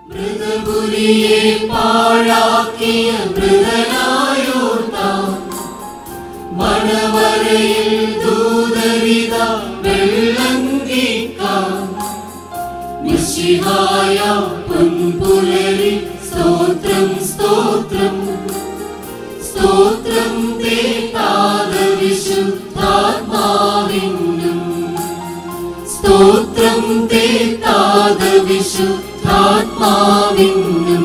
മൃതപുരിയെ പാഴാക്കിയ മൃതനായോർത്താം മണവരയിൽ ദൂതരിത വെള്ളങ്കിക്കാം നിശിഹായ പൊൻപുലരി സ്തോത്രം സ്തോത്രം സ്തോത്രം തേതാത വിശുദ്ധാത്മാവിനും സ്തോത്രം തേതാത വിശുദ്ധാത്മാവിനും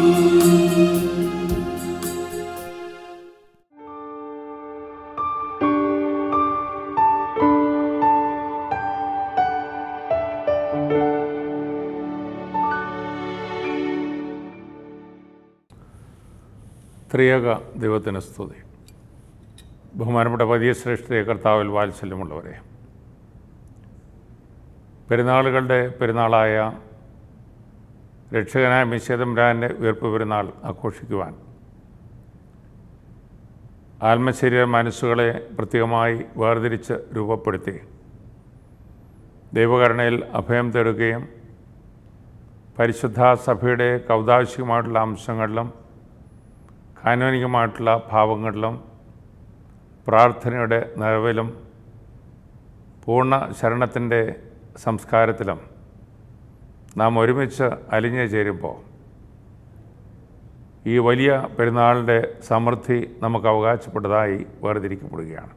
ത്രിയേക ദൈവത്തിന് സ്തുതി ബഹുമാനപ്പെട്ട വലിയ ശ്രേഷ്ഠതയെ കർത്താവിൽ വാത്സല്യമുള്ളവരെ പെരുന്നാളുകളുടെ പെരുന്നാളായ രക്ഷകനായ മിശേതംരാൻ്റെ ഉയർപ്പ് പെരുന്നാൾ ആഘോഷിക്കുവാൻ ആത്മശരീര മനസ്സുകളെ പ്രത്യേകമായി വേർതിരിച്ച് രൂപപ്പെടുത്തി ദൈവകരുണയിൽ അഭയം തേടുകയും പരിശുദ്ധ സഭയുടെ കൗതാശികമായിട്ടുള്ള അംശങ്ങളിലും കാനോനികമായിട്ടുള്ള ഭാവങ്ങളിലും പ്രാർത്ഥനയുടെ നിറവിലും പൂർണ്ണ ശരണത്തിൻ്റെ സംസ്കാരത്തിലും നാം ഒരുമിച്ച് അലിഞ്ഞു ചേരുമ്പോൾ ഈ വലിയ പെരുന്നാളിൻ്റെ സമൃദ്ധി നമുക്ക് അവകാശപ്പെട്ടതായി വേർതിരിക്കപ്പെടുകയാണ്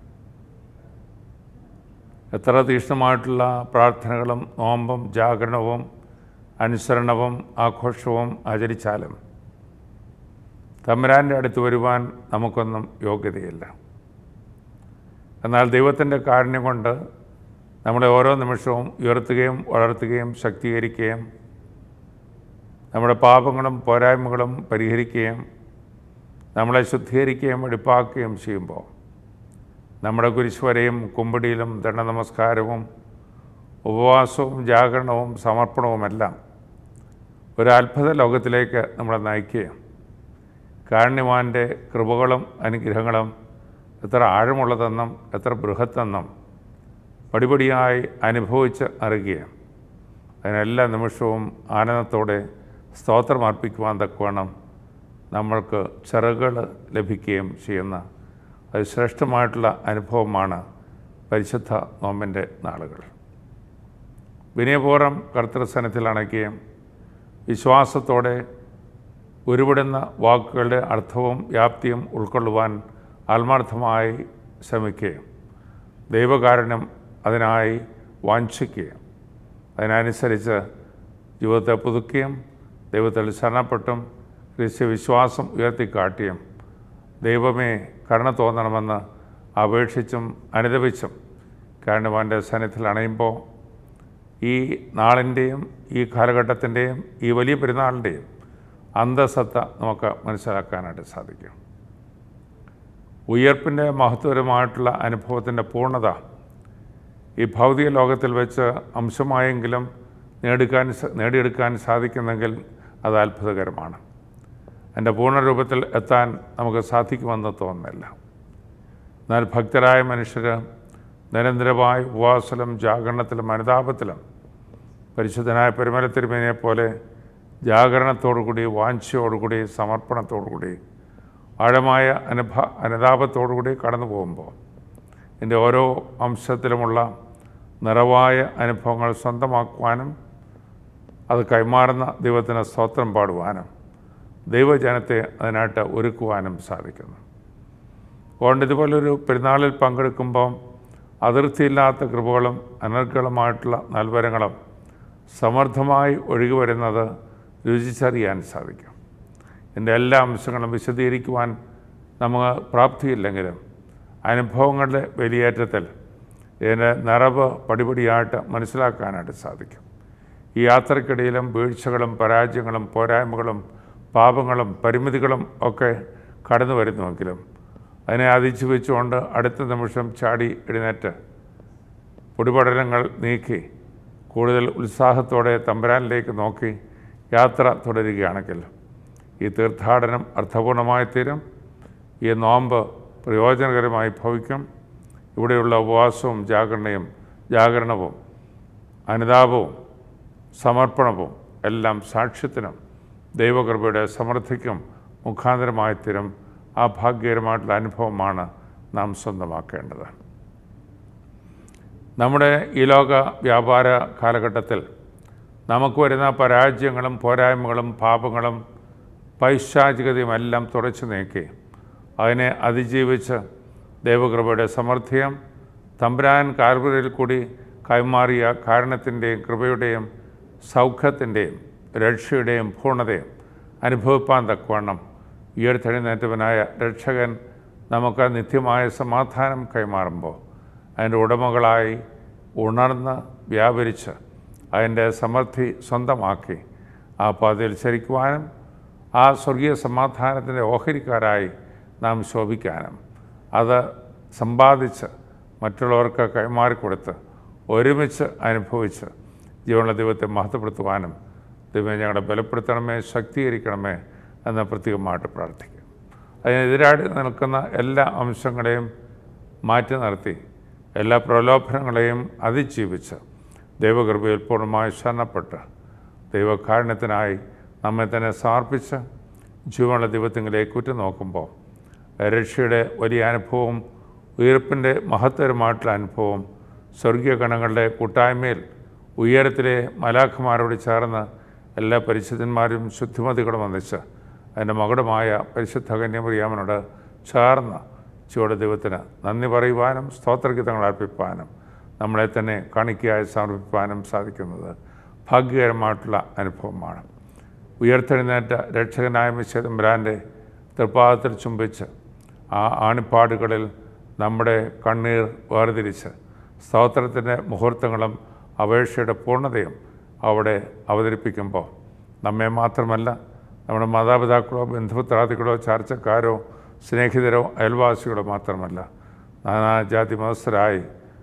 എത്ര തീക്ഷ്ണമായിട്ടുള്ള പ്രാർത്ഥനകളും നോമ്പും ജാഗരണവും അനുസരണവും ആഘോഷവും ആചരിച്ചാലും തമ്പുരാൻ്റെ അടുത്ത് വരുവാൻ നമുക്കൊന്നും യോഗ്യതയില്ല എന്നാൽ ദൈവത്തിൻ്റെ കാരുണ്യം കൊണ്ട് നമ്മളെ ഓരോ നിമിഷവും ഉയർത്തുകയും വളർത്തുകയും ശക്തീകരിക്കുകയും നമ്മുടെ പാപങ്ങളും പോരായ്മകളും പരിഹരിക്കുകയും നമ്മളെ ശുദ്ധീകരിക്കുകയും വെടിപ്പാക്കുകയും ചെയ്യുമ്പോൾ നമ്മുടെ കുരിശുവരയും കുമ്പിടിയിലും ദണ്ഡ നമസ്കാരവും ഉപവാസവും ജാഗരണവും സമർപ്പണവുമെല്ലാം ഒരു അത്ഭുത ലോകത്തിലേക്ക് നമ്മളെ നയിക്കുകയും കാരുണ്യവാൻ്റെ കൃപകളും അനുഗ്രഹങ്ങളും എത്ര ആഴമുള്ളതെന്നും എത്ര ബൃഹത്തെന്നും പടിപടിയായി അനുഭവിച്ച് അറിയുകയും അതിനെല്ലാ നിമിഷവും ആനന്ദത്തോടെ സ്തോത്രം അർപ്പിക്കുവാൻ തക്കവണ്ണം നമ്മൾക്ക് ചിറകുകൾ ലഭിക്കുകയും ചെയ്യുന്ന അതിശ്രേഷ്ഠമായിട്ടുള്ള അനുഭവമാണ് പരിശുദ്ധ നോമ്പിൻ്റെ നാളുകൾ വിനയപൂർവ്വം കർത്തൃസനത്തിൽ അണയ്ക്കുകയും വിശ്വാസത്തോടെ ഉരുവിടുന്ന വാക്കുകളുടെ അർത്ഥവും വ്യാപ്തിയും ഉൾക്കൊള്ളുവാൻ ആത്മാർത്ഥമായി ശ്രമിക്കുകയും ദൈവകാരുണ്യം അതിനായി വാഞ്ചിക്കുകയും അതിനനുസരിച്ച് ജീവിതത്തെ പുതുക്കുകയും ദൈവത്തിൽ ശരണപ്പെട്ടും ക്രിസ്ത്യ വിശ്വാസം ഉയർത്തിക്കാട്ടിയും ദൈവമേ കരുണ തോന്നണമെന്ന് അപേക്ഷിച്ചും അനുദപിച്ചും കാരണവാൻ്റെ സന്നിധിയിൽ അണയുമ്പോൾ ഈ നാളിൻ്റെയും ഈ കാലഘട്ടത്തിൻ്റെയും ഈ വലിയ പെരുന്നാളിൻ്റെയും അന്തസത്ത നമുക്ക് മനസ്സിലാക്കാനായിട്ട് സാധിക്കും ഉയർപ്പിൻ്റെ മഹത്വപരമായിട്ടുള്ള അനുഭവത്തിൻ്റെ പൂർണ്ണത ഈ ഭൗതിക ലോകത്തിൽ വെച്ച് അംശമായെങ്കിലും നേടിക്കാൻ സ- നേടിയെടുക്കാൻ സാധിക്കുന്നെങ്കിൽ അത് അത്ഭുതകരമാണ് എൻ്റെ പൂർണ്ണരൂപത്തിൽ എത്താൻ നമുക്ക് സാധിക്കുമെന്ന് തോന്നുന്നില്ല എന്നാൽ ഭക്തരായ മനുഷ്യർ നിരന്തരമായി ഉപവാസത്തിലും ജാഗരണത്തിലും അനുതാപത്തിലും പരിശുദ്ധനായ പെരുമലത്തിരുമേനിയെ പോലെ ജാഗരണത്തോടുകൂടി വാഞ്ചയോടുകൂടി സമർപ്പണത്തോടുകൂടി ആഴമായ അനുഭ അനുതാപത്തോടുകൂടി കടന്നു പോകുമ്പോൾ എൻ്റെ ഓരോ അംശത്തിലുമുള്ള നിറവായ അനുഭവങ്ങൾ സ്വന്തമാക്കുവാനും അത് കൈമാറുന്ന ദൈവത്തിന് സ്തോത്രം പാടുവാനും ദൈവജനത്തെ അതിനായിട്ട് ഒരുക്കുവാനും സാധിക്കുന്നു അതുകൊണ്ട് ഇതുപോലൊരു പെരുന്നാളിൽ പങ്കെടുക്കുമ്പോൾ അതിർത്തിയില്ലാത്ത കൃപകളും അനർഗളമായിട്ടുള്ള നൽവരങ്ങളും സമൃദ്ധമായി ഒഴുകി വരുന്നത് രുചിച്ചറിയാൻ സാധിക്കും എൻ്റെ എല്ലാ അംശങ്ങളും വിശദീകരിക്കുവാൻ നമുക്ക് പ്രാപ്തിയില്ലെങ്കിലും അനുഭവങ്ങളുടെ വലിയേറ്റത്തിൽ ഇതിൻ്റെ നിറവ് പടിപടിയായിട്ട് മനസ്സിലാക്കാനായിട്ട് സാധിക്കും ഈ യാത്രക്കിടയിലും വീഴ്ചകളും പരാജയങ്ങളും പോരായ്മകളും പാപങ്ങളും പരിമിതികളും ഒക്കെ കടന്നു വരുന്നുവെങ്കിലും അതിനെ അതിജീവിച്ചുകൊണ്ട് അടുത്ത നിമിഷം ചാടി എഴുന്നേറ്റ് പൊടിപടലങ്ങൾ നീക്കി കൂടുതൽ ഉത്സാഹത്തോടെ തമ്പരാനിലേക്ക് നോക്കി യാത്ര തുടരുകയാണെങ്കിൽ ഈ തീർത്ഥാടനം അർത്ഥപൂർണമായി തീരും ഈ നോമ്പ് പ്രയോജനകരമായി ഭവിക്കും ഇവിടെയുള്ള ഉപവാസവും ജാഗരണയും ജാഗരണവും അനുതാപവും സമർപ്പണവും എല്ലാം സാക്ഷ്യത്തിനും ദൈവകൃപയുടെ സമൃദ്ധിക്കും മുഖാന്തരമായി തീരും ആ ഭാഗ്യകരമായിട്ടുള്ള അനുഭവമാണ് നാം സ്വന്തമാക്കേണ്ടത് നമ്മുടെ ഈ ലോക വ്യാപാര കാലഘട്ടത്തിൽ നമുക്ക് വരുന്ന പരാജയങ്ങളും പോരായ്മകളും പാപങ്ങളും പൈശാചികതയും എല്ലാം തുടച്ചു നീക്കി അതിനെ അതിജീവിച്ച് ദൈവകൃപയുടെ സമൃദ്ധിയും തമ്പുരാൻ കാൽവരിയിൽ കൂടി കൈമാറിയ കാരണത്തിൻ്റെയും കൃപയുടെയും സൗഖ്യത്തിൻ്റെയും രക്ഷയുടെയും പൂർണ്ണതയും അനുഭവിപ്പാൻ തക്കവണ്ണം ഉയർത്തെഴുന്നേറ്റവനായ രക്ഷകൻ നമുക്ക് നിത്യമായ സമാധാനം കൈമാറുമ്പോൾ അതിൻ്റെ ഉടമകളായി ഉണർന്ന് വ്യാപരിച്ച് അതിൻ്റെ സമൃദ്ധി സ്വന്തമാക്കി ആ പാതയിൽ ചരിക്കുവാനും ആ സ്വർഗീയ സമാധാനത്തിൻ്റെ ഓഹരിക്കാരായി നാം ശോഭിക്കാനും അത് സമ്പാദിച്ച് മറ്റുള്ളവർക്ക് കൈമാറിക്കൊടുത്ത് ഒരുമിച്ച് അനുഭവിച്ച് ജീവനുള്ള ദൈവത്തെ മഹത്വപ്പെടുത്തുവാനും ദൈവം ഞങ്ങളെ ബലപ്പെടുത്തണമേ ശക്തീകരിക്കണമേ എന്ന് പ്രത്യേകമായിട്ട് പ്രാർത്ഥിക്കും അതിനെതിരായിട്ട് നിൽക്കുന്ന എല്ലാ അംശങ്ങളെയും മാറ്റി നിർത്തി എല്ലാ പ്രലോഭനങ്ങളെയും അതിജീവിച്ച് ദൈവകൃപയിൽ പൂർണ്ണമായി ശരണപ്പെട്ട് ദൈവകാരുണ്യത്തിനായി നമ്മെ തന്നെ സമർപ്പിച്ച് ജീവനുള്ള ദൈവത്തിങ്കിലേക്ക് ഉറ്റുനോക്കുമ്പോൾ രക്ഷയുടെ വലിയ അനുഭവം ഉയർപ്പിൻ്റെ മഹത്തരമായിട്ടുള്ള അനുഭവം സ്വർഗീയ ഗണങ്ങളുടെ കൂട്ടായ്മയിൽ ഉയരത്തിലെ മലാഖമാരോട് ചേർന്ന് എല്ലാ പരിശുദ്ധന്മാരും ശുദ്ധിമതികളും വന്നിച്ച് അതിൻ്റെ മകുടമായ പരിശുദ്ധ കന്യമറിയാമനോട് ചേർന്ന് ചുവട് ദൈവത്തിന് നന്ദി പറയുവാനും സ്തോത്രഗീതങ്ങൾ അർപ്പിപ്പാനും നമ്മളെ തന്നെ കാണിക്കയായി സമർപ്പിക്കാനും സാധിക്കുന്നത് ഭാഗ്യകരമായിട്ടുള്ള അനുഭവമാണ് ഉയർത്തെഴുന്നേറ്റ രക്ഷകനായ മിശ്വതമ്പുരാൻ്റെ തൃപ്പാദത്തിൽ ചുംബിച്ച് ആ ആണിപ്പാടുകളിൽ നമ്മുടെ കണ്ണീർ വേർതിരിച്ച് സ്തോത്രത്തിൻ്റെ മുഹൂർത്തങ്ങളും അപേക്ഷയുടെ പൂർണ്ണതയും അവിടെ അവതരിപ്പിക്കുമ്പോൾ നമ്മെ മാത്രമല്ല നമ്മുടെ മാതാപിതാക്കളോ ബന്ധുമിത്രാദികളോ ചാർച്ചക്കാരോ സ്നേഹിതരോ അയൽവാസികളോ മാത്രമല്ല നാനാജാതി മതസ്ഥരായി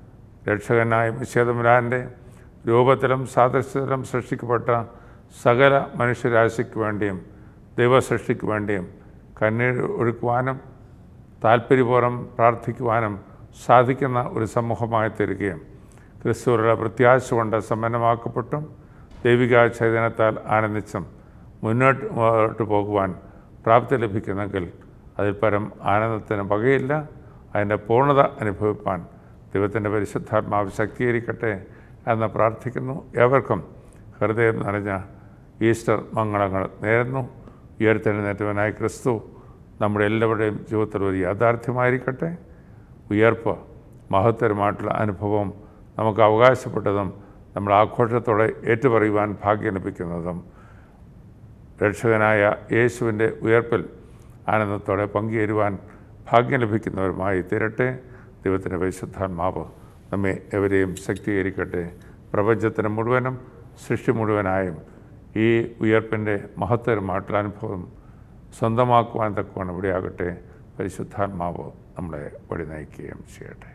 രക്ഷകനായ മിശേതമുരാൻ്റെ രൂപത്തിലും സാദൃശ്യത്തിലും സൃഷ്ടിക്കപ്പെട്ട സകല മനുഷ്യരാശിക്ക് വേണ്ടിയും ദൈവസൃഷ്ടിക്ക് വേണ്ടിയും കണ്ണീർ ഒഴുക്കുവാനും താല്പര്യപൂർവ്വം പ്രാർത്ഥിക്കുവാനും സാധിക്കുന്ന ഒരു സമൂഹമായി തീരുകയും ക്രിസ്തുവിലുള്ള പ്രത്യാശ കൊണ്ട് സമ്പന്നമാക്കപ്പെട്ടും ദൈവിക ചൈതന്യത്താൽ ആനന്ദിച്ചും മുന്നോട്ട് മുന്നോട്ട് പോകുവാൻ പ്രാപ്തി ലഭിക്കുന്നെങ്കിൽ അതിൽ പരം ആനന്ദത്തിന് വകയില്ല അതിൻ്റെ പൂർണ്ണത അനുഭവിപ്പാൻ ദൈവത്തിൻ്റെ പരിശുദ്ധാത്മാവ് ശക്തീകരിക്കട്ടെ എന്ന് പ്രാർത്ഥിക്കുന്നു ഏവർക്കും ഹൃദയം നിറഞ്ഞ ഈസ്റ്റർ മംഗളങ്ങൾ നേരുന്നു ഉയർത്തെഴുന്നേറ്റവനായ ക്രിസ്തു നമ്മുടെ എല്ലാവരുടെയും ജീവിതത്തിൽ ഒരു യാഥാർത്ഥ്യമായിരിക്കട്ടെ ഉയർപ്പ് മഹത്തരമായിട്ടുള്ള അനുഭവം നമുക്ക് അവകാശപ്പെട്ടതും നമ്മൾ ആഘോഷത്തോടെ ഏറ്റുപറയുവാൻ ഭാഗ്യം ലഭിക്കുന്നതും രക്ഷകനായ യേശുവിൻ്റെ ഉയർപ്പിൽ ആനന്ദത്തോടെ പങ്കുചേരുവാൻ ഭാഗ്യം ലഭിക്കുന്നവരുമായി തീരട്ടെ ദൈവത്തിൻ്റെ പരിശുദ്ധാത്മാവ് നമ്മെ എവരെയും ശക്തീകരിക്കട്ടെ പ്രപഞ്ചത്തിന് മുഴുവനും സൃഷ്ടി മുഴുവനായും ഈ ഉയർപ്പിൻ്റെ മഹത്തരമായിട്ടുള്ള അനുഭവം സ്വന്തമാക്കുവാൻ തക്കവണ്ണം ഇവിടെയാകട്ടെ പരിശുദ്ധാത്മാവ് നമ്മളെ വഴി നയിക്കുകയും ചെയ്യട്ടെ